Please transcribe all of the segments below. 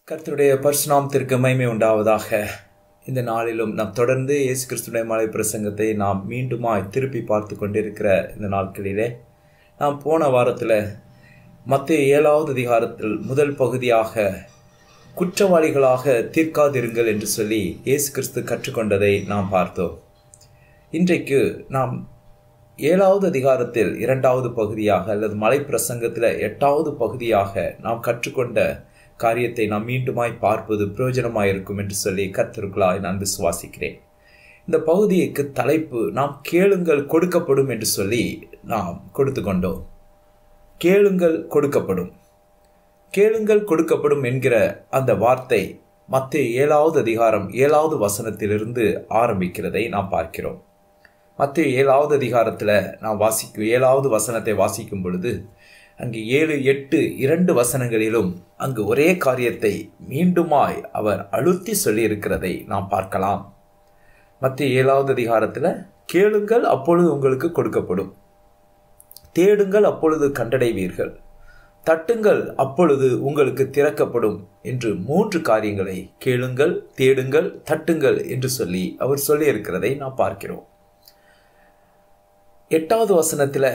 கர்த்தருடைய பரிசுநாமத்திற்கு மகிமை உண்டாவதாக இந்த நாளிலும் நாம் தொடர்ந்து இயேசு கிறிஸ்துடைய மலை பிரசங்கத்தை நாம் மீண்டுமாய் திருப்பி பார்த்து கொண்டிருக்கிற இந்த நாட்களிலே நாம் போன வாரத்தில் மத்திய ஏழாவது அதிகாரத்தில் முதல் பகுதியாக குற்றவாளிகளாக தீர்க்காதிருங்கள் என்று சொல்லி இயேசு கிறிஸ்து கற்றுக்கொண்டதை நாம் பார்த்தோம் இன்றைக்கு நாம் ஏழாவது அதிகாரத்தில் இரண்டாவது பகுதியாக அல்லது மலை பிரசங்கத்தில் எட்டாவது பகுதியாக நாம் கற்றுக்கொண்ட காரியத்தை நாம் மீண்டுமாய் பார்ப்பது பிரயோஜனமாயிருக்கும் என்று சொல்லி கர்த்தர்களாய் நான் விசுவாசிக்கிறேன் இந்த பகுதிக்கு தலைப்பு நாம் கேளுங்கள் கொடுக்கப்படும் என்று சொல்லி நாம் கொடுத்து கொண்டோம் கேளுங்கள் கொடுக்கப்படும் கேளுங்கள் கொடுக்கப்படும் என்கிற அந்த வார்த்தை மத்திய ஏழாவது அதிகாரம் ஏழாவது வசனத்திலிருந்து ஆரம்பிக்கிறதை நாம் பார்க்கிறோம் மத்திய ஏழாவது அதிகாரத்தில் நாம் வாசிக்கும் ஏழாவது வசனத்தை வாசிக்கும் பொழுது அங்கு ஏழு எட்டு இரண்டு வசனங்களிலும் அங்கு ஒரே காரியத்தை மீண்டுமாய் அவர் அழுத்தி சொல்லியிருக்கிறதை நாம் பார்க்கலாம் மத்திய ஏழாவது அதிகாரத்தில் கேளுங்கள் அப்பொழுது உங்களுக்கு கொடுக்கப்படும் தேடுங்கள் அப்பொழுது கண்டடைவீர்கள் தட்டுங்கள் அப்பொழுது உங்களுக்கு திறக்கப்படும் என்று மூன்று காரியங்களை கேளுங்கள் தேடுங்கள் தட்டுங்கள் என்று சொல்லி அவர் சொல்லியிருக்கிறதை நாம் பார்க்கிறோம் எட்டாவது வசனத்தில்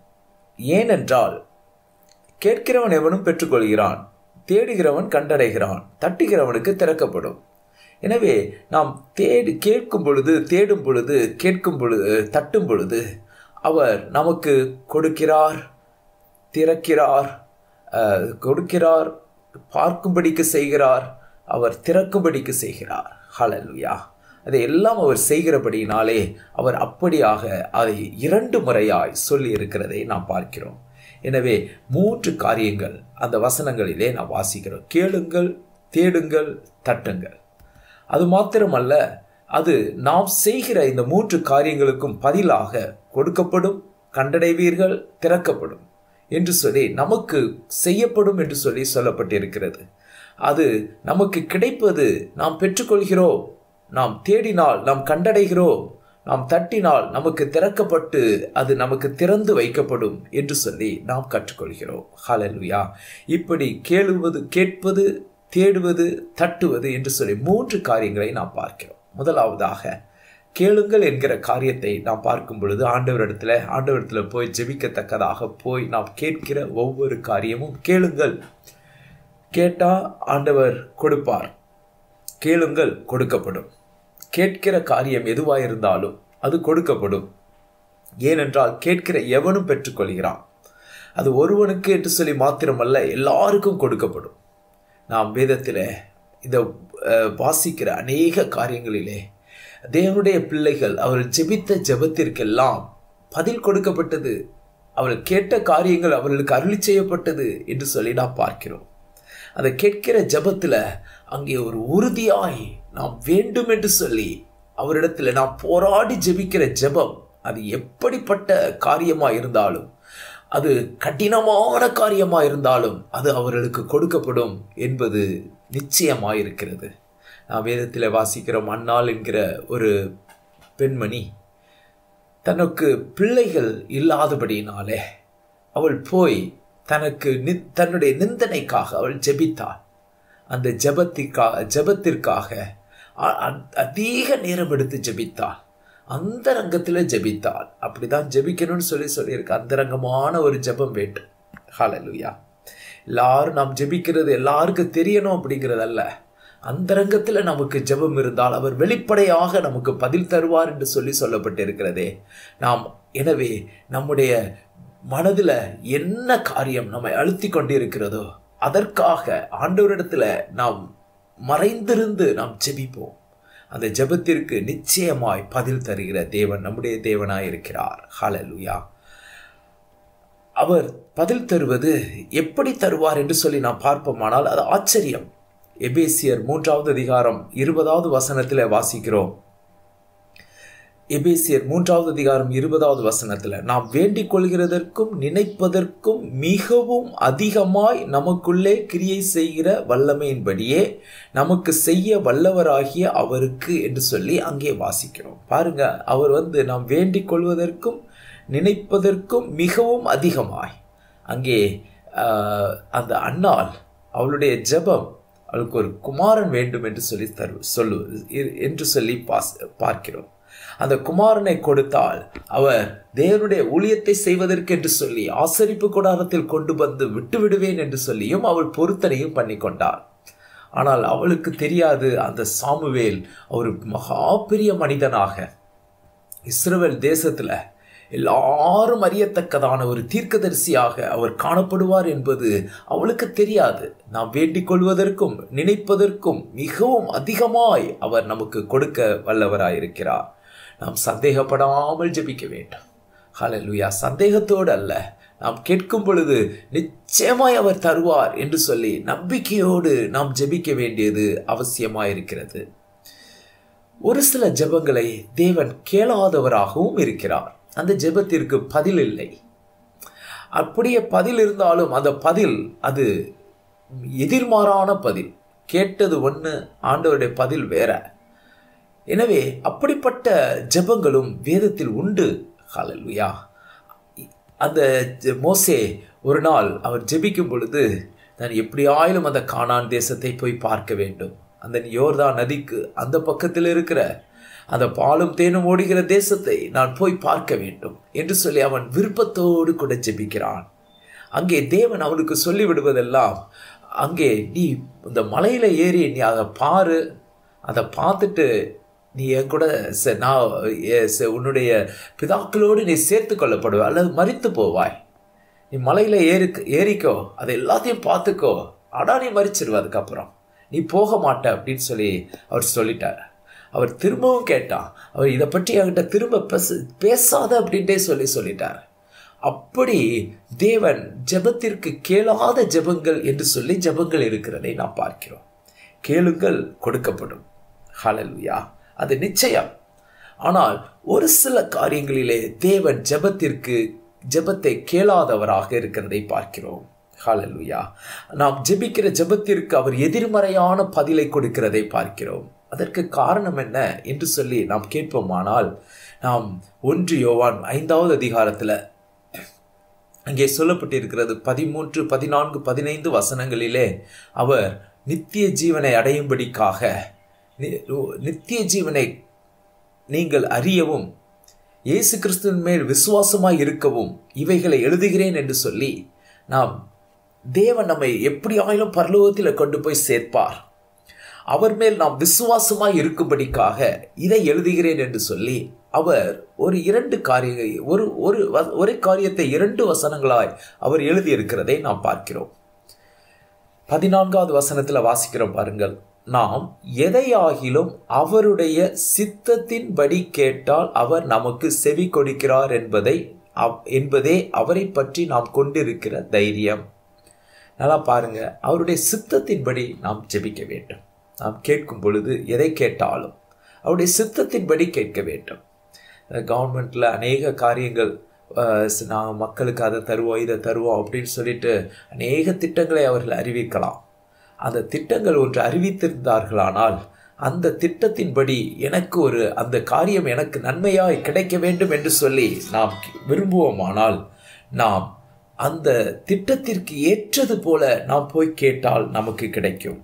ஏனென்றால் கேட்கிறவன் எவனும் பெற்றுக்கொள்கிறான் தேடுகிறவன் கண்டடைகிறான் தட்டுகிறவனுக்கு திறக்கப்படும் எனவே நாம் தேடு கேட்கும் பொழுது தேடும் பொழுது கேட்கும் பொழுது தட்டும் பொழுது அவர் நமக்கு கொடுக்கிறார் திறக்கிறார் கொடுக்கிறார் பார்க்கும்படிக்கு செய்கிறார் அவர் திறக்கும்படிக்கு செய்கிறார் ஹலலுயா அதை எல்லாம் அவர் செய்கிறபடியினாலே அவர் அப்படியாக அதை இரண்டு முறையாய் சொல்லி இருக்கிறதை நாம் பார்க்கிறோம் எனவே மூன்று காரியங்கள் அந்த வசனங்களிலே நாம் வாசிக்கிறோம் கேளுங்கள் தேடுங்கள் தட்டுங்கள் அது மாத்திரமல்ல அது நாம் செய்கிற இந்த மூன்று காரியங்களுக்கும் பதிலாக கொடுக்கப்படும் கண்டடைவீர்கள் திறக்கப்படும் என்று சொல்லி நமக்கு செய்யப்படும் என்று சொல்லி சொல்லப்பட்டிருக்கிறது அது நமக்கு கிடைப்பது நாம் பெற்றுக்கொள்கிறோம் நாம் தேடினால் நாம் கண்டடைகிறோம் நாம் தட்டினால் நமக்கு திறக்கப்பட்டு அது நமக்கு திறந்து வைக்கப்படும் என்று சொல்லி நாம் கற்றுக்கொள்கிறோம் ஹலலுயா இப்படி கேளுவது கேட்பது தேடுவது தட்டுவது என்று சொல்லி மூன்று காரியங்களை நாம் பார்க்கிறோம் முதலாவதாக கேளுங்கள் என்கிற காரியத்தை நாம் பார்க்கும் பொழுது ஆண்டவரிடத்துல ஆண்டவரிடத்துல போய் ஜெபிக்கத்தக்கதாக போய் நாம் கேட்கிற ஒவ்வொரு காரியமும் கேளுங்கள் கேட்டா ஆண்டவர் கொடுப்பார் கேளுங்கள் கொடுக்கப்படும் கேட்கிற காரியம் எதுவாயிருந்தாலும் அது கொடுக்கப்படும் ஏனென்றால் கேட்கிற எவனும் பெற்றுக்கொள்கிறான் அது ஒருவனுக்கு என்று சொல்லி மாத்திரமல்ல எல்லாருக்கும் கொடுக்கப்படும் நாம் வேதத்தில் இந்த வாசிக்கிற அநேக காரியங்களிலே தேவனுடைய பிள்ளைகள் அவர்கள் ஜெபித்த ஜெபத்திற்கெல்லாம் பதில் கொடுக்கப்பட்டது அவர்கள் கேட்ட காரியங்கள் அவர்களுக்கு அருளி செய்யப்பட்டது என்று சொல்லி நாம் பார்க்கிறோம் அதை கேட்கிற ஜபத்தில் அங்கே ஒரு உறுதியாய் நாம் வேண்டும் என்று சொல்லி அவரிடத்தில் நாம் போராடி ஜெபிக்கிற ஜெபம் அது எப்படிப்பட்ட காரியமாக இருந்தாலும் அது கடினமான காரியமாக இருந்தாலும் அது அவர்களுக்கு கொடுக்கப்படும் என்பது நிச்சயமாயிருக்கிறது நான் வேதத்தில் வாசிக்கிறோம் அன்னாள் என்கிற ஒரு பெண்மணி தனக்கு பிள்ளைகள் இல்லாதபடியினாலே அவள் போய் தனக்கு தன்னுடைய நிந்தனைக்காக அவள் ஜெபித்தாள் அந்த ஜபத்திற்காக ஜபத்திற்காக அதிக நேரம் எடுத்து ஜெபித்தாள் அந்த ரங்கத்தில் ஜெபித்தாள் அப்படிதான் ஜெபிக்கணும்னு சொல்லி சொல்லியிருக்க அந்தரங்கமான ஒரு ஜெபம் வேண்டும் ஹலலுயா எல்லாரும் நாம் ஜெபிக்கிறது எல்லாருக்கும் தெரியணும் அப்படிங்கிறதல்ல அந்த ரங்கத்தில் நமக்கு ஜெபம் இருந்தால் அவர் வெளிப்படையாக நமக்கு பதில் தருவார் என்று சொல்லி சொல்லப்பட்டிருக்கிறதே நாம் எனவே நம்முடைய மனதில் என்ன காரியம் நம்மை அழுத்தி கொண்டிருக்கிறதோ அதற்காக ஆண்டவரிடத்துல நாம் மறைந்திருந்து நாம் ஜெபிப்போம் அந்த ஜெபத்திற்கு நிச்சயமாய் பதில் தருகிற தேவன் நம்முடைய தேவனாய் இருக்கிறார் ஹலலுயா அவர் பதில் தருவது எப்படி தருவார் என்று சொல்லி நாம் பார்ப்போமானால் அது ஆச்சரியம் எபேசியர் மூன்றாவது அதிகாரம் இருபதாவது வசனத்தில் வாசிக்கிறோம் எபேசியர் மூன்றாவது அதிகாரம் இருபதாவது வசனத்தில் நாம் வேண்டிக் கொள்கிறதற்கும் நினைப்பதற்கும் மிகவும் அதிகமாய் நமக்குள்ளே கிரியை செய்கிற வல்லமையின்படியே நமக்கு செய்ய வல்லவராகிய அவருக்கு என்று சொல்லி அங்கே வாசிக்கிறோம் பாருங்க அவர் வந்து நாம் வேண்டிக் கொள்வதற்கும் நினைப்பதற்கும் மிகவும் அதிகமாய் அங்கே அந்த அன்னாள் அவளுடைய ஜெபம் அவளுக்கு ஒரு குமாரன் வேண்டும் என்று சொல்லி தரு சொல்லு என்று சொல்லி பாஸ் பார்க்கிறோம் அந்த குமாரனை கொடுத்தால் அவர் தேவனுடைய ஊழியத்தை செய்வதற்கு என்று சொல்லி ஆசரிப்பு கூடாரத்தில் கொண்டு வந்து விட்டு விடுவேன் என்று சொல்லியும் அவள் பொருத்தனையும் பண்ணி கொண்டாள் ஆனால் அவளுக்கு தெரியாது அந்த சாமுவேல் ஒரு மகா பெரிய மனிதனாக இஸ்ரவேல் தேசத்துல எல்லாரும் அறியத்தக்கதான ஒரு தீர்க்கதரிசியாக அவர் காணப்படுவார் என்பது அவளுக்கு தெரியாது நாம் வேண்டிக் கொள்வதற்கும் நினைப்பதற்கும் மிகவும் அதிகமாய் அவர் நமக்கு கொடுக்க வல்லவராயிருக்கிறார் நாம் சந்தேகப்படாமல் ஜெபிக்க வேண்டும் ஹalleluya சந்தேகத்தோடு அல்ல நாம் கேட்கும் பொழுது நிச்சயமாய் அவர் தருவார் என்று சொல்லி நம்பிக்கையோடு நாம் ஜெபிக்க வேண்டியது அவசியமாயிருக்கிறது ஒரு சில ஜெபங்களை தேவன் கேளாதவராகவும் இருக்கிறார் அந்த ஜெபத்திற்கு பதில் இல்லை அப்படியே பதில் இருந்தாலும் அந்த பதில் அது எதிர்மாறான பதில் கேட்டது ஒன்று ஆண்டவருடைய பதில் வேற எனவே அப்படிப்பட்ட ஜெபங்களும் வேதத்தில் உண்டு ஹalleluya அந்த மோசே ஒரு நாள் அவர் ஜெபிக்கும் பொழுது நான் எப்படியாயிலும் அந்த கானான் தேசத்தை போய் பார்க்க வேண்டும் அந்த யோர்தா நதிக்கு அந்த பக்கத்தில் இருக்கிற அந்த பாலும் தேனும் ஓடுகிற தேசத்தை நான் போய் பார்க்க வேண்டும் என்று சொல்லி அவன் விருப்பத்தோடு கூட ஜெபிக்கிறான் அங்கே தேவன் அவனுக்கு சொல்லிவிடுவதெல்லாம் அங்கே நீ இந்த மலையில ஏறி நீ அதை பாரு அதை பார்த்துட்டு நீ என் கூட ச- நான் எ- ச- உன்னுடைய பிதாக்களோடு நீ சேர்த்து கொள்ளப்படுவாய் அல்லது மறித்து போவாய் நீ மலையில ஏறி ஏறிக்கோ அதை எல்லாத்தையும் பார்த்துக்கோ அடா நீ மறிச்சிருவ அதுக்கப்புறம் நீ போக மாட்ட அப்படின்னு சொல்லி அவர் சொல்லிட்டார் அவர் திரும்பவும் கேட்டான் அவர் இதை பற்றி என்கிட்ட திரும்ப பேச பேசாத அப்படின்ட்டே சொல்லி சொல்லிட்டார் அப்படி தேவன் ஜெபத்திற்கு கேளாத ஜெபங்கள் என்று சொல்லி ஜெபங்கள் இருக்கிறதை நாம் பார்க்கிறோம் கேளுங்கள் கொடுக்கப்படும் ஹalleluya அது நிச்சயம் ஆனால் ஒரு சில காரியங்களிலே தேவன் ஜெபத்திற்கு ஜெபத்தை கேளாதவராக இருக்கிறதை பார்க்கிறோம் ஹalleluya நாம் ஜெபிக்கிற ஜெபத்திற்கு அவர் எதிர்மறையான பதிலை கொடுக்கிறதை பார்க்கிறோம் அதற்கு காரணம் என்ன என்று சொல்லி நாம் கேட்போமானால் நாம் ஒன்று யோவான் ஐந்தாவது அதிகாரத்தில் அங்கே சொல்லப்பட்டிருக்கிறது பதிமூன்று பதினான்கு பதினைந்து வசனங்களிலே அவர் நித்திய ஜீவனை அடையும்படிக்காக நி- நித்திய ஜீவனை நீங்கள் அறியவும் இயேசு கிறிஸ்துவின் மேல் விசுவாசமாய் இருக்கவும் இவைகளை எழுதுகிறேன் என்று சொல்லி நாம் தேவன் நம்மை எப்படியாயிலும் பரலோகத்தில் கொண்டு போய் சேர்ப்பார் அவர் மேல் நாம் விசுவாசமாய் இருக்கும்படிக்காக இதை எழுதுகிறேன் என்று சொல்லி அவர் ஒரு இரண்டு காரிய ஒரு ஒரு வ- ஒரே காரியத்தை இரண்டு வசனங்களாய் அவர் எழுதியிருக்கிறதை நாம் பார்க்கிறோம் பதினான்காவது வசனத்துல வாசிக்கிறோம் பாருங்கள் நாம் எதையாகிலும் அவருடைய சித்தத்தின்படி கேட்டால் அவர் நமக்கு செவி கொடுக்கிறார் என்பதை அவ்- என்பதே அவரை பற்றி நாம் கொண்டிருக்கிற தைரியம் நல்லா பாருங்க அவருடைய சித்தத்தின்படி நாம் ஜெபிக்க வேண்டும் நாம் கேட்கும் பொழுது எதை கேட்டாலும் அவருடைய சித்தத்தின்படி கேட்க வேண்டும் கவர்மெண்ட்ல அநேக காரியங்கள் அஹ், ஸ்- நாங்கள் மக்களுக்கு அதை தருவோம் இதை தருவோம் அப்படின்னு சொல்லிட்டு அநேக திட்டங்களை அவர்கள் அறிவிக்கலாம் அந்த திட்டங்கள் ஒன்று அறிவித்திருந்தார்களானால் அந்த திட்டத்தின்படி எனக்கு ஒரு அந்த காரியம் எனக்கு நன்மையாய் கிடைக்க வேண்டும் என்று சொல்லி நாம் விரும்புவோமானால் நாம் அந்த திட்டத்திற்கு ஏற்றது போல நாம் போய் கேட்டால் நமக்கு கிடைக்கும்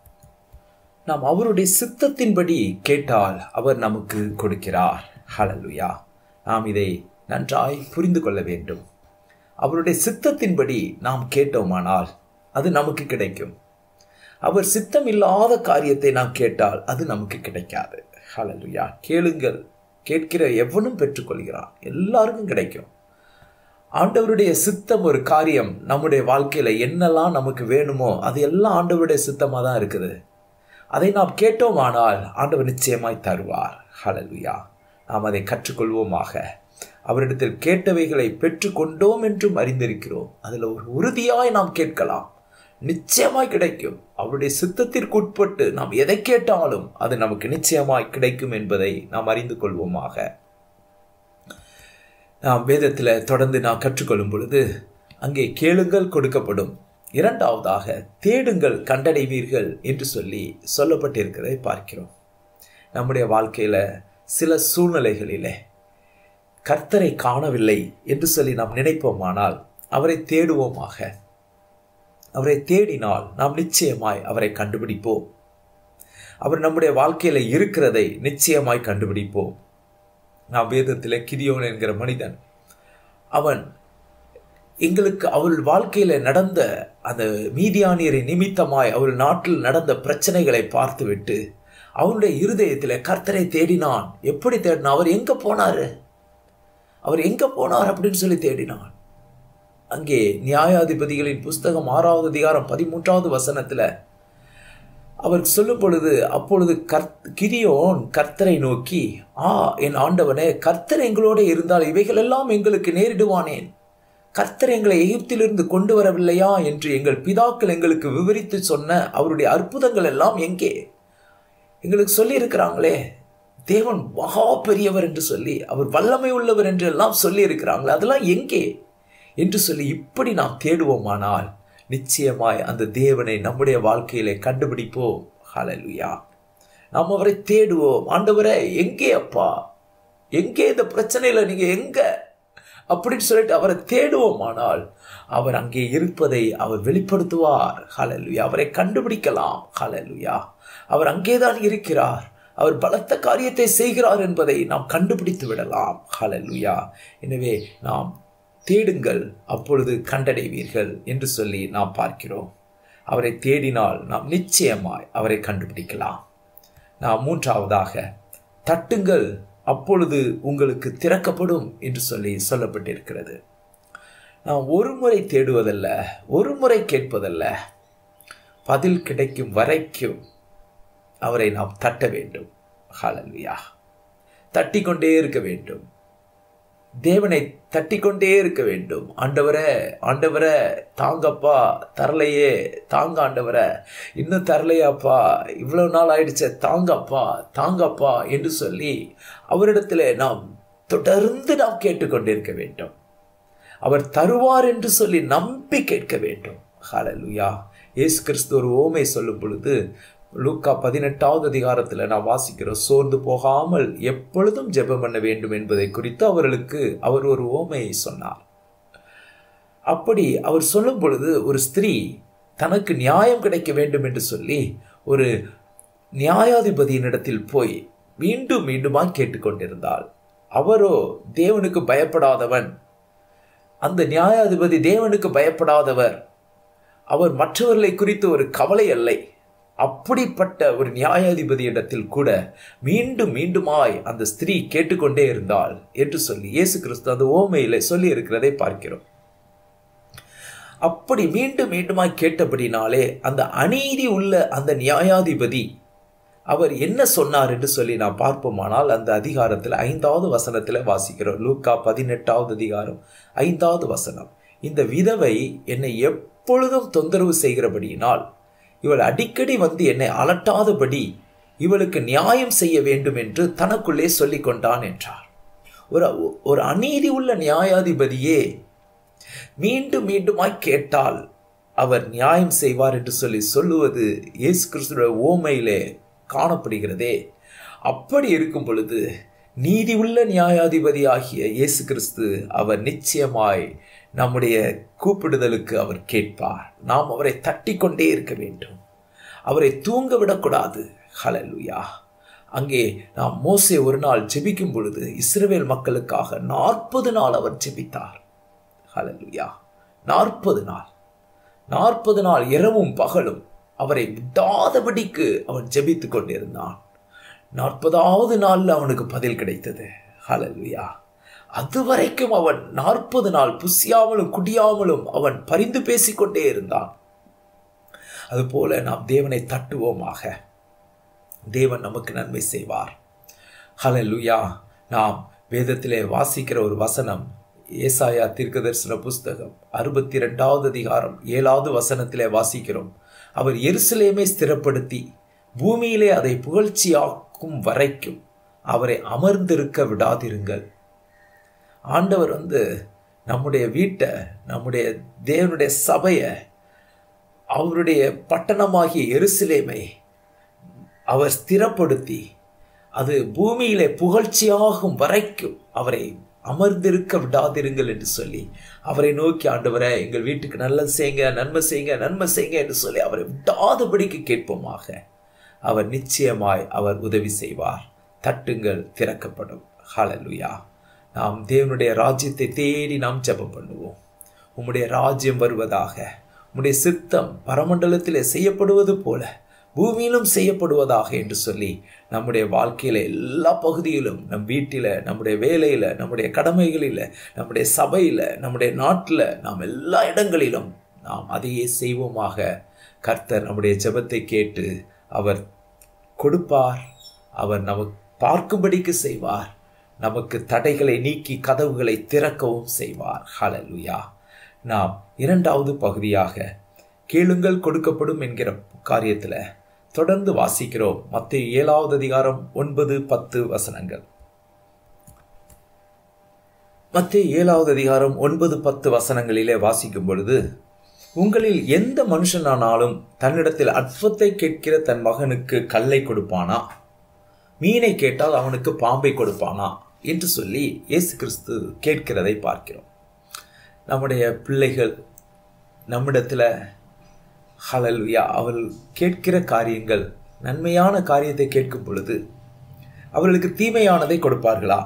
நாம் அவருடைய சித்தத்தின்படி கேட்டால் அவர் நமக்கு கொடுக்கிறார் ஹalleluya நாம் இதை நன்றாய் புரிந்து கொள்ள வேண்டும் அவருடைய சித்தத்தின்படி நாம் கேட்டோமானால் அது நமக்கு கிடைக்கும் அவர் சித்தம் இல்லாத காரியத்தை நாம் கேட்டால் அது நமக்கு கிடைக்காது ஹalleluya கேளுங்கள் கேட்கிற எவனும் பெற்றுக்கொள்கிறான் எல்லாருக்கும் கிடைக்கும் ஆண்டவருடைய சித்தம் ஒரு காரியம் நம்முடைய வாழ்க்கையில என்னெல்லாம் நமக்கு வேணுமோ அது எல்லாம் ஆண்டவருடைய சித்தமா தான் இருக்குது அதை நாம் கேட்டோமானால் ஆண்டவர் நிச்சயமாய் தருவார் ஹalleluya நாம் அதை கற்றுக்கொள்வோமாக அவரிடத்தில் கேட்டவைகளை பெற்றுக்கொண்டோம் என்றும் அறிந்திருக்கிறோம் அதில் ஒரு உறுதியாய் நாம் கேட்கலாம் நிச்சயமாய் கிடைக்கும் அவருடைய சித்தத்திற்கு உட்பட்டு நாம் எதை கேட்டாலும் அது நமக்கு நிச்சயமாய் கிடைக்கும் என்பதை நாம் அறிந்து கொள்வோமாக நாம் வேதத்தில் தொடர்ந்து நாம் கற்றுக்கொள்ளும் பொழுது அங்கே கேளுங்கள் கொடுக்கப்படும் இரண்டாவதாக தேடுங்கள் கண்டடைவீர்கள் என்று சொல்லி சொல்லப்பட்டிருக்கிறதை பார்க்கிறோம் நம்முடைய வாழ்க்கையில சில சூழ்நிலைகளிலே கர்த்தரை காணவில்லை என்று சொல்லி நாம் நினைப்போமானால் அவரை தேடுவோமாக அவரை தேடினால் நாம் நிச்சயமாய் அவரை கண்டுபிடிப்போம் அவர் நம்முடைய வாழ்க்கையில இருக்கிறதை நிச்சயமாய் கண்டுபிடிப்போம் நாம் வேதத்திலே கிதியோன் என்கிற மனிதன் அவன் எங்களுக்கு அவள் வாழ்க்கையில நடந்த அந்த மீதியானியரை நிமித்தமாய் அவள் நாட்டில் நடந்த பிரச்சனைகளை பார்த்துவிட்டு அவனுடைய இருதயத்தில் கர்த்தரை தேடினான் எப்படி தேடினான் அவர் எங்க போனாரு அவர் எங்க போனார் அப்படின்னு சொல்லி தேடினான் அங்கே நியாயாதிபதிகளின் புஸ்தகம் ஆறாவது அதிகாரம் பதிமூன்றாவது வசனத்துல அவர் சொல்லும் பொழுது அப்பொழுது கர் கிரியோன் கர்த்தரை நோக்கி ஆ என் ஆண்டவனே கர்த்தர் எங்களோட இருந்தால் இவைகள் எல்லாம் எங்களுக்கு நேரிடுவானேன் கர்த்தர் எங்களை எகிப்திலிருந்து கொண்டு வரவில்லையா என்று எங்கள் பிதாக்கள் எங்களுக்கு விவரித்து சொன்ன அவருடைய அற்புதங்கள் எல்லாம் எங்கே எங்களுக்கு சொல்லி இருக்கிறாங்களே தேவன் மகா பெரியவர் என்று சொல்லி அவர் வல்லமை உள்ளவர் என்று எல்லாம் சொல்லி இருக்கிறாங்களே அதெல்லாம் எங்கே என்று சொல்லி இப்படி நாம் தேடுவோமானால் நிச்சயமாய் அந்த தேவனை நம்முடைய வாழ்க்கையிலே கண்டுபிடிப்போம் ஹalleluya நாம் அவரை தேடுவோம் ஆண்டவரே எங்கே அப்பா எங்கே இந்த பிரச்சனையில நீங்க எங்க அப்படின்னு சொல்லிட்டு அவரை தேடுவோமானால் அவர் அங்கே இருப்பதை அவர் வெளிப்படுத்துவார் ஹalleluya அவரை கண்டுபிடிக்கலாம் ஹalleluya அவர் அங்கேதான் இருக்கிறார் அவர் பலத்த காரியத்தை செய்கிறார் என்பதை நாம் கண்டுபிடித்து விடலாம் ஹalleluya எனவே நாம் தேடுங்கள் அப்பொழுது கண்டடைவீர்கள் என்று சொல்லி நாம் பார்க்கிறோம் அவரை தேடினால் நாம் நிச்சயமாய் அவரை கண்டுபிடிக்கலாம் நாம் மூன்றாவதாக தட்டுங்கள் அப்பொழுது உங்களுக்கு திறக்கப்படும் என்று சொல்லி சொல்லப்பட்டிருக்கிறது நாம் ஒரு முறை தேடுவதல்ல ஒரு முறை கேட்பதல்ல பதில் கிடைக்கும் வரைக்கும் அவரை நாம் தட்ட வேண்டும் ஹalleluya தட்டிக்கொண்டே இருக்க வேண்டும் தேவனை தட்டிக்கொண்டே இருக்க வேண்டும் ஆண்டவரே ஆண்டவரே தாங்கப்பா தரலையே தாங்க ஆண்டவரே இன்னும் தரலையாப்பா இவ்வளவு நாள் ஆயிடுச்சே தாங்கப்பா தாங்கப்பா என்று சொல்லி அவரிடத்தில் நாம் தொடர்ந்து நாம் கேட்டுக்கொண்டிருக்க வேண்டும் அவர் தருவார் என்று சொல்லி நம்பி கேட்க வேண்டும் ஹalleluya இயேசு கிறிஸ்து ஒரு ஓமை சொல்லும் பொழுது லூக்கா பதினெட்டாவது அதிகாரத்தில் நான் வாசிக்கிறோம் சோர்ந்து போகாமல் எப்பொழுதும் ஜெபம் பண்ண வேண்டும் என்பதை குறித்து அவர்களுக்கு அவர் ஒரு ஓமையை சொன்னார் அப்படி அவர் சொல்லும் பொழுது ஒரு ஸ்திரீ தனக்கு நியாயம் கிடைக்க வேண்டும் என்று சொல்லி ஒரு நியாயாதிபதியினிடத்தில் போய் மீண்டும் மீண்டுமாய் கேட்டுக்கொண்டிருந்தாள் அவரோ தேவனுக்கு பயப்படாதவன் அந்த நியாயாதிபதி தேவனுக்கு பயப்படாதவர் அவர் மற்றவர்களை குறித்து ஒரு கவலை அல்லை அப்படிப்பட்ட ஒரு நியாயாதிபதி இடத்தில் கூட மீண்டும் மீண்டுமாய் அந்த ஸ்திரீ கேட்டுக்கொண்டே இருந்தாள் என்று சொல்லி இயேசு கிறிஸ்து அந்த ஓமையில சொல்லி இருக்கிறதை பார்க்கிறோம் அப்படி மீண்டும் மீண்டுமாய் கேட்டபடினாலே அந்த அநீதி உள்ள அந்த நியாயாதிபதி அவர் என்ன சொன்னார் என்று சொல்லி நாம் பார்ப்போமானால் அந்த அதிகாரத்தில் ஐந்தாவது வசனத்தில் வாசிக்கிறோம் லூக்கா பதினெட்டாவது அதிகாரம் ஐந்தாவது வசனம் இந்த விதவை என்னை எப்பொழுதும் தொந்தரவு செய்கிறபடியினால் இவள் அடிக்கடி வந்து என்னை அலட்டாதபடி இவளுக்கு நியாயம் செய்ய வேண்டும் என்று தனக்குள்ளே சொல்லிக் கொண்டான் என்றார் ஒரு ஒரு அநீதி உள்ள நியாயாதிபதியே மீண்டும் மீண்டுமாய் கேட்டால் அவர் நியாயம் செய்வார் என்று சொல்லி சொல்லுவது இயேசு கிறிஸ்துடைய ஓமையிலே காணப்படுகிறதே அப்படி இருக்கும் பொழுது நீதி உள்ள நியாயாதிபதி ஆகிய இயேசு கிறிஸ்து அவர் நிச்சயமாய் நம்முடைய கூப்பிடுதலுக்கு அவர் கேட்பார் நாம் அவரை தட்டி கொண்டே இருக்க வேண்டும் அவரை தூங்க விடக்கூடாது ஹலலுயா அங்கே நாம் மோசே ஒரு நாள் ஜெபிக்கும் பொழுது இஸ்ரவேல் மக்களுக்காக நாற்பது நாள் அவர் ஜெபித்தார் ஹலலுயா நாற்பது நாள் நாற்பது நாள் இரவும் பகலும் அவரை விடாதபடிக்கு அவன் ஜெபித்து கொண்டிருந்தான் நாற்பதாவது நாள்ல அவனுக்கு பதில் கிடைத்தது ஹலலுயா அதுவரைக்கும் அவன் நாற்பது நாள் புசியாமலும் குடியாமலும் அவன் பரிந்து பேசிக்கொண்டே இருந்தான் அதுபோல நாம் தேவனை தட்டுவோமாக தேவன் நமக்கு நன்மை செய்வார் ஹலலுயா நாம் வேதத்திலே வாசிக்கிற ஒரு வசனம் ஏசாயா தீர்க்கதரிசன புஸ்தகம் அறுபத்தி ரெண்டாவது அதிகாரம் ஏழாவது வசனத்திலே வாசிக்கிறோம் அவர் எருசலேமை ஸ்திரப்படுத்தி பூமியிலே அதை புகழ்ச்சியாக்கும் வரைக்கும் அவரை அமர்ந்திருக்க விடாதிருங்கள் ஆண்டவர் வந்து நம்முடைய வீட்டை நம்முடைய தேவனுடைய சபையை அவருடைய பட்டணமாகிய எருசலேமை அவர் ஸ்திரப்படுத்தி அது பூமியிலே புகழ்ச்சியாகும் வரைக்கும் அவரை அமர்ந்திருக்க விடாதிருங்கள் என்று சொல்லி அவரை நோக்கி ஆண்டவரை எங்கள் வீட்டுக்கு நல்லது செய்யுங்க நன்மை செய்யுங்க நன்மை செய்யுங்க என்று சொல்லி அவரை விடாதபடிக்கு கேட்போமாக அவர் நிச்சயமாய் அவர் உதவி செய்வார் தட்டுங்கள் திறக்கப்படும் ஹalleluya நாம் தேவனுடைய ராஜ்யத்தை தேடி நாம் ஜெபம் பண்ணுவோம் உம்முடைய ராஜ்யம் வருவதாக உம்முடைய சித்தம் பரமண்டலத்திலே செய்யப்படுவது போல பூமியிலும் செய்யப்படுவதாக என்று சொல்லி நம்முடைய வாழ்க்கையில எல்லா பகுதியிலும் நம் வீட்டில நம்முடைய வேலையில நம்முடைய கடமைகளில நம்முடைய சபையில நம்முடைய நாட்டில் நாம் எல்லா இடங்களிலும் நாம் அதையே செய்வோமாக கர்த்தர் நம்முடைய ஜெபத்தை கேட்டு அவர் கொடுப்பார் அவர் நமக்கு பார்க்கும்படிக்கு செய்வார் நமக்கு தடைகளை நீக்கி கதவுகளை திறக்கவும் செய்வார் ஹalleluya நாம் இரண்டாவது பகுதியாக கேளுங்கள் கொடுக்கப்படும் என்கிற காரியத்தில் தொடர்ந்து வாசிக்கிறோம் மத்திய ஏழாவது அதிகாரம் ஒன்பது பத்து வசனங்கள் மத்திய ஏழாவது அதிகாரம் ஒன்பது பத்து வசனங்களிலே வாசிக்கும் பொழுது உங்களில் எந்த மனுஷனானாலும் தன்னிடத்தில் அற்பத்தை கேட்கிற தன் மகனுக்கு கல்லை கொடுப்பானா மீனை கேட்டால் அவனுக்கு பாம்பை கொடுப்பானா என்று சொல்லி இயேசு கிறிஸ்து கேட்கிறதை பார்க்கிறோம் நம்முடைய பிள்ளைகள் நம்மிடத்தில் ஹலல்வியா அவள் கேட்கிற காரியங்கள் நன்மையான காரியத்தை கேட்கும் பொழுது அவர்களுக்கு தீமையானதை கொடுப்பார்களா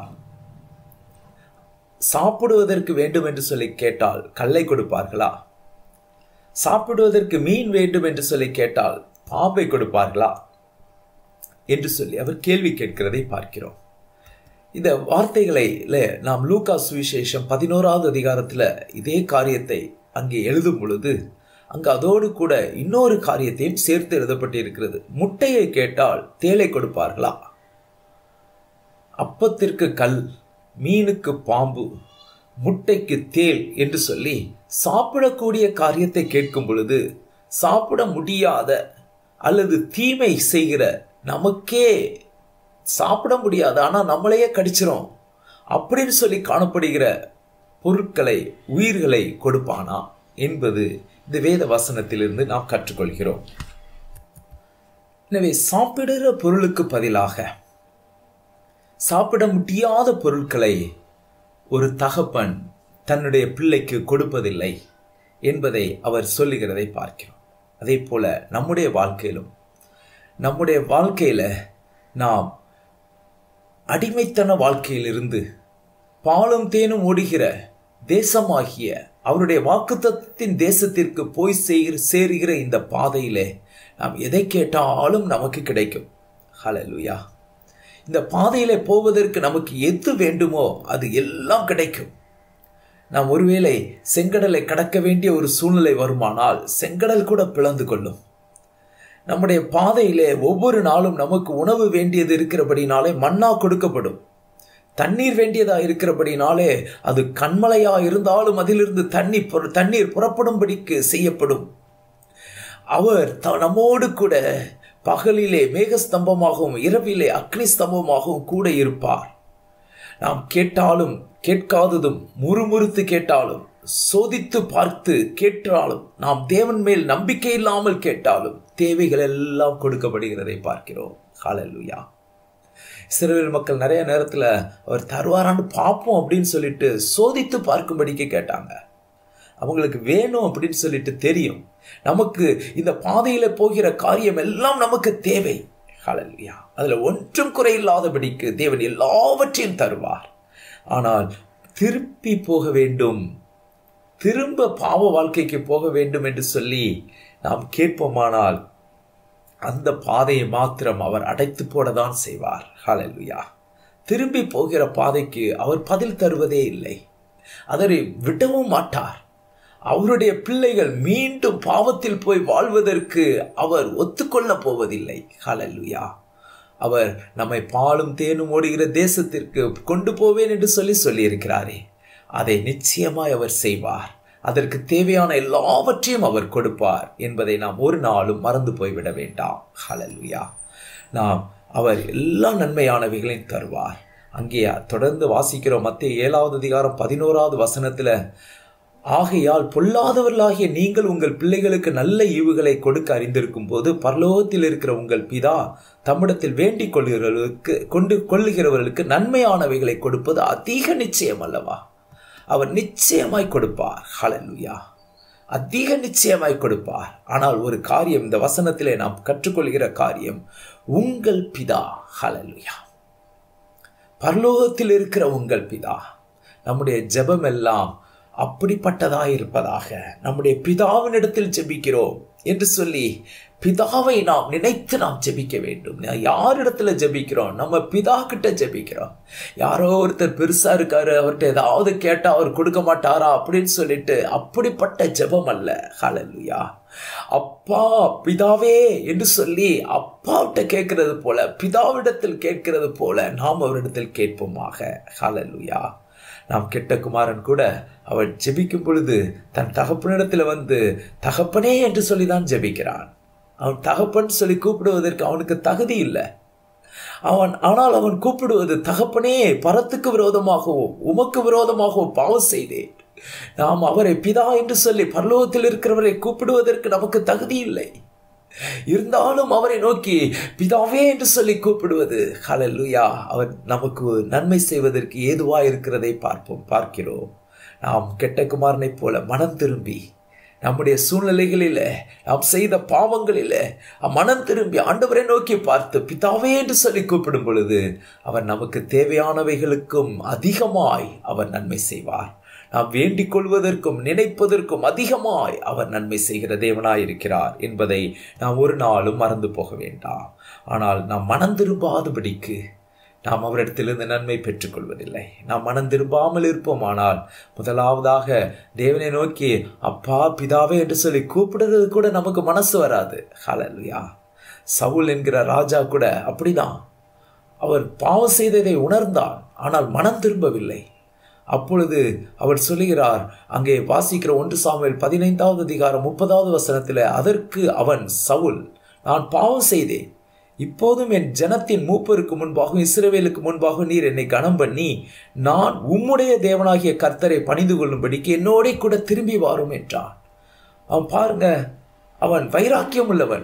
சாப்பிடுவதற்கு வேண்டும் என்று சொல்லி கேட்டால் கல்லை கொடுப்பார்களா சாப்பிடுவதற்கு மீன் வேண்டும் என்று சொல்லி கேட்டால் பாம்பை கொடுப்பார்களா என்று சொல்லி அவர் கேள்வி கேட்கிறதை பார்க்கிறோம் இந்த வார்த்தைகளை நாம் லூகா சுவிசேஷம் பதினோராவது அதிகாரத்தில் இதே காரியத்தை அங்கே எழுதும் பொழுது அங்கு அதோடு கூட இன்னொரு காரியத்தையும் சேர்த்து எழுதப்பட்டிருக்கிறது முட்டையை கேட்டால் தேலை கொடுப்பார்களா அப்பத்திற்கு கல் மீனுக்கு பாம்பு முட்டைக்கு தேல் என்று சொல்லி சாப்பிடக்கூடிய காரியத்தை கேட்கும் பொழுது சாப்பிட முடியாத அல்லது தீமை செய்கிற நமக்கே சாப்பிட முடியாது ஆனால் நம்மளையே கடிச்சிரும் அப்படின்னு சொல்லி காணப்படுகிற பொருட்களை உயிர்களை கொடுப்பானா என்பது இந்த வேத வசனத்திலிருந்து நாம் கற்றுக்கொள்கிறோம் எனவே சாப்பிடுகிற பொருளுக்கு பதிலாக சாப்பிட முடியாத பொருட்களை ஒரு தகப்பன் தன்னுடைய பிள்ளைக்கு கொடுப்பதில்லை என்பதை அவர் சொல்லுகிறதை பார்க்கிறோம் அதே போல நம்முடைய வாழ்க்கையிலும் நம்முடைய வாழ்க்கையில நாம் அடிமைத்தன வாழ்க்கையிலிருந்து பாலும் தேனும் ஓடுகிற தேசமாகிய அவருடைய வாக்குத்தத்தின் தேசத்திற்கு போய் செய்கிற சேருகிற இந்த பாதையிலே நாம் எதை கேட்டாலும் நமக்கு கிடைக்கும் ஹலலுயா இந்த பாதையில போவதற்கு நமக்கு எது வேண்டுமோ அது எல்லாம் கிடைக்கும் நாம் ஒருவேளை செங்கடலை கடக்க வேண்டிய ஒரு சூழ்நிலை வருமானால் செங்கடல் கூட பிளந்து கொள்ளும் நம்முடைய பாதையிலே ஒவ்வொரு நாளும் நமக்கு உணவு வேண்டியது இருக்கிறபடினாலே மண்ணா கொடுக்கப்படும் தண்ணீர் வேண்டியதா இருக்கிறபடினாலே அது கண்மலையா இருந்தாலும் அதிலிருந்து தண்ணி தண்ணீர் புறப்படும்படிக்கு செய்யப்படும் அவர் நம்மோடு கூட பகலிலே மேகஸ்தம்பமாகவும் இரவிலே அக்னி ஸ்தம்பமாகவும் கூட இருப்பார் நாம் கேட்டாலும் கேட்காததும் முறுமுறுத்து கேட்டாலும் சோதித்து பார்த்து கேட்டாலும் நாம் தேவன் மேல் நம்பிக்கை இல்லாமல் கேட்டாலும் தேவைகள் எல்லாம் கொடுக்கப்படுகிறதை பார்க்கிறோம் ஹalleluya இஸ்ரேல் மக்கள் நிறைய நேரத்தில் அவர் தருவாரான்னு பார்ப்போம் அப்படின்னு சொல்லிட்டு சோதித்து பார்க்கும்படிக்கு கேட்டாங்க அவங்களுக்கு வேணும் அப்படின்னு சொல்லிட்டு தெரியும் நமக்கு இந்த பாதையில போகிற காரியம் எல்லாம் நமக்கு தேவை ஹalleluya அதுல ஒன்றும் குறையில்லாதபடிக்கு தேவன் எல்லாவற்றையும் தருவார் ஆனால் திருப்பி போக வேண்டும் திரும்ப பாவ வாழ்க்கைக்கு போக வேண்டும் என்று சொல்லி நாம் கேட்போமானால் அந்த பாதையை மாத்திரம் அவர் அடைத்து போடதான் செய்வார் ஹalleluya திரும்பி போகிற பாதைக்கு அவர் பதில் தருவதே இல்லை அதனை விடவும் மாட்டார் அவருடைய பிள்ளைகள் மீண்டும் பாவத்தில் போய் வாழ்வதற்கு அவர் ஒத்துக்கொள்ள போவதில்லை ஹalleluya அவர் நம்மை பாலும் தேனும் ஓடுகிற தேசத்திற்கு கொண்டு போவேன் என்று சொல்லி சொல்லியிருக்கிறாரே அதை நிச்சயமாய் அவர் செய்வார் அதற்கு தேவையான எல்லாவற்றையும் அவர் கொடுப்பார் என்பதை நாம் ஒரு நாளும் மறந்து போய்விட வேண்டாம் ஹலலுயா நாம் அவர் எல்லா நன்மையானவைகளையும் தருவார் அங்கே தொடர்ந்து வாசிக்கிறோம் மத்திய ஏழாவது அதிகாரம் பதினோராவது வசனத்தில் ஆகையால் பொல்லாதவர்களாகிய நீங்கள் உங்கள் பிள்ளைகளுக்கு நல்ல ஈவுகளை கொடுக்க அறிந்திருக்கும் போது பரலோகத்தில் இருக்கிற உங்கள் பிதா தம்மிடத்தில் வேண்டிக் கொள்கிறவர்களுக்கு கொண்டு கொள்ளுகிறவர்களுக்கு நன்மையானவைகளை கொடுப்பது அதிக நிச்சயம் அல்லவா அவர் நிச்சயமாய் கொடுப்பார் ஹalleluya அதிக நிச்சயமாய் கொடுப்பார் ஆனால் ஒரு காரியம் இந்த வசனத்திலே நாம் கற்றுக்கொள்கிற காரியம் உங்கள் பிதா ஹalleluya பரலோகத்தில் இருக்கிற உங்கள் பிதா நம்முடைய ஜெபம் எல்லாம் அப்படிப்பட்டதாய் இருப்பதாக நம்முடைய பிதாவினிடத்தில் ஜெபிக்கிறோம் என்று சொல்லி பிதாவை நாம் நினைத்து நாம் ஜெபிக்க வேண்டும் யாரிடத்துல ஜெபிக்கிறோம் நம்ம பிதா கிட்ட ஜெபிக்கிறோம் யாரோ ஒருத்தர் பெருசா இருக்காரு அவர்கிட்ட ஏதாவது கேட்டா அவர் கொடுக்க மாட்டாரா அப்படின்னு சொல்லிட்டு அப்படிப்பட்ட ஜெபம் அல்ல ஹalleluya அப்பா பிதாவே என்று சொல்லி அப்பாவிட்ட கேட்கிறது போல பிதாவிடத்தில் கேட்கிறது போல நாம் அவரிடத்தில் கேட்போமாக ஹalleluya நாம் கெட்ட குமாரன் கூட அவன் ஜெபிக்கும் பொழுது தன் தகப்பனிடத்தில் வந்து தகப்பனே என்று சொல்லி தான் ஜெபிக்கிறான் அவன் தகப்பன் சொல்லி கூப்பிடுவதற்கு அவனுக்கு தகுதி இல்லை அவன் ஆனால் அவன் கூப்பிடுவது தகப்பனே பரத்துக்கு விரோதமாகவோ உமக்கு விரோதமாகவோ பாவம் செய்தேன் நாம் அவரை பிதா என்று சொல்லி பரலோகத்தில் இருக்கிறவரை கூப்பிடுவதற்கு நமக்கு தகுதி இல்லை இருந்தாலும் அவரை நோக்கி பிதாவே என்று சொல்லி கூப்பிடுவது ஹalleluya அவர் நமக்கு நன்மை செய்வதற்கு ஏதுவா இருக்கிறதை பார்ப்போம் பார்க்கிறோம் நாம் கெட்ட குமாரனைப் போல மனம் திரும்பி நம்முடைய சூழ்நிலைகளில நாம் செய்த பாவங்களில மனம் திரும்பி ஆண்டவரை நோக்கி பார்த்து பிதாவே என்று சொல்லி கூப்பிடும் பொழுது அவர் நமக்கு தேவையானவைகளுக்கும் அதிகமாய் அவர் நன்மை செய்வார் நாம் வேண்டிக் கொள்வதற்கும் நினைப்பதற்கும் அதிகமாய் அவர் நன்மை செய்கிற தேவனாய் இருக்கிறார் என்பதை நாம் ஒரு நாளும் மறந்து போக வேண்டாம் ஆனால் நாம் மனம் திரும்பாதபடிக்கு நாம் அவரிடத்திலிருந்து நன்மை பெற்றுக்கொள்வதில்லை நாம் மனம் திரும்பாமல் இருப்போமானால் முதலாவதாக தேவனை நோக்கி அப்பா பிதாவே என்று சொல்லி கூப்பிடுறது கூட நமக்கு மனசு வராது ஹalleluya சவுல் என்கிற ராஜா கூட அப்படிதான் அவர் பாவம் செய்ததை உணர்ந்தார் ஆனால் மனம் திரும்பவில்லை அப்பொழுது அவர் சொல்லுகிறார் அங்கே வாசிக்கிற ஒன்று சாமுவேல் பதினைந்தாவது அதிகாரம் முப்பதாவது வசனத்தில் அதற்கு அவன் சவுல் நான் பாவம் செய்தேன் இப்போதும் என் ஜனத்தின் மூப்பருக்கு முன்பாகவும் இஸ்ரவேலுக்கு முன்பாக நீர் என்னை கனம் பண்ணி நான் உம்முடைய தேவனாகிய கர்த்தரை பணிந்து கொள்ளும்படிக்கு என்னோட கூட திரும்பி வாரும் என்றான் அவன் பாருங்க அவன் வைராக்கியம் உள்ளவன்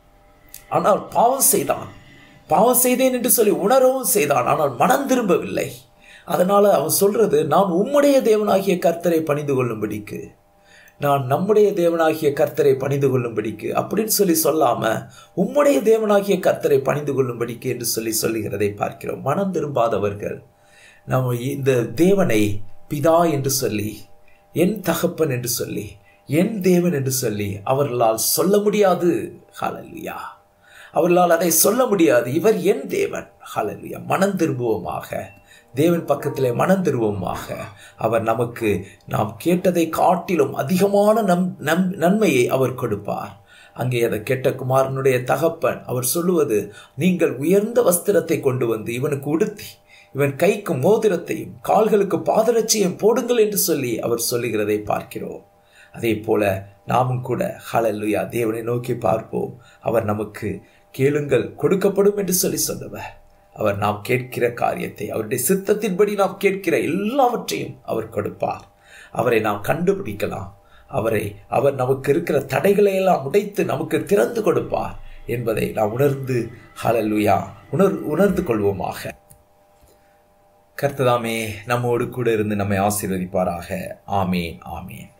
ஆனால் பாவம் செய்தான் பாவம் செய்தேன் என்று சொல்லி உணரவும் செய்தான் ஆனால் மனம் திரும்பவில்லை அதனால அவன் சொல்றது நான் உம்முடைய தேவனாகிய கர்த்தரை பணிந்து கொள்ளும்படிக்கு நான் நம்முடைய தேவனாகிய கர்த்தரை பணிந்து கொள்ளும்படிக்கு அப்படின்னு சொல்லி சொல்லாம உம்முடைய தேவனாகிய கர்த்தரை பணிந்து கொள்ளும்படிக்கு என்று சொல்லி சொல்லுகிறதை பார்க்கிறோம் மனம் திரும்பாதவர்கள் நம்ம இந்த தேவனை பிதா என்று சொல்லி என் தகப்பன் என்று சொல்லி என் தேவன் என்று சொல்லி அவர்களால் சொல்ல முடியாது ஹalleluya அவர்களால் அதை சொல்ல முடியாது இவர் என் தேவன் ஹalleluya மனம் திரும்புவோமாக தேவன் பக்கத்திலே மனம் திரும்புவோமாக அவர் நமக்கு நாம் கேட்டதை காட்டிலும் அதிகமான நம் நம் நன்மையை அவர் கொடுப்பார் அங்கே அதை கெட்ட குமாரனுடைய தகப்பன் அவர் சொல்லுவது நீங்கள் உயர்ந்த வஸ்திரத்தை கொண்டு வந்து இவனுக்கு உடுத்தி இவன் கைக்கு மோதிரத்தையும் கால்களுக்கு பாதரட்சியும் போடுங்கள் என்று சொல்லி அவர் சொல்லுகிறதை பார்க்கிறோம் அதே போல நாமும் கூட ஹalleluya தேவனை நோக்கி பார்ப்போம் அவர் நமக்கு கேளுங்கள் கொடுக்கப்படும் என்று சொல்லி சொன்னவர் அவர் நாம் கேட்கிற காரியத்தை அவருடைய சித்தத்தின்படி நாம் கேட்கிற எல்லாவற்றையும் அவர் கொடுப்பார் அவரை நாம் கண்டுபிடிக்கலாம் அவரை அவர் நமக்கு இருக்கிற தடைகளை எல்லாம் உடைத்து நமக்கு திறந்து கொடுப்பார் என்பதை நாம் உணர்ந்து ஹalleluya உணர் உணர்ந்து கொள்வோமாக கர்த்ததாமே நம்மோடு கூட இருந்து நம்மை ஆசீர்வதிப்பாராக ஆமேன் ஆமேன்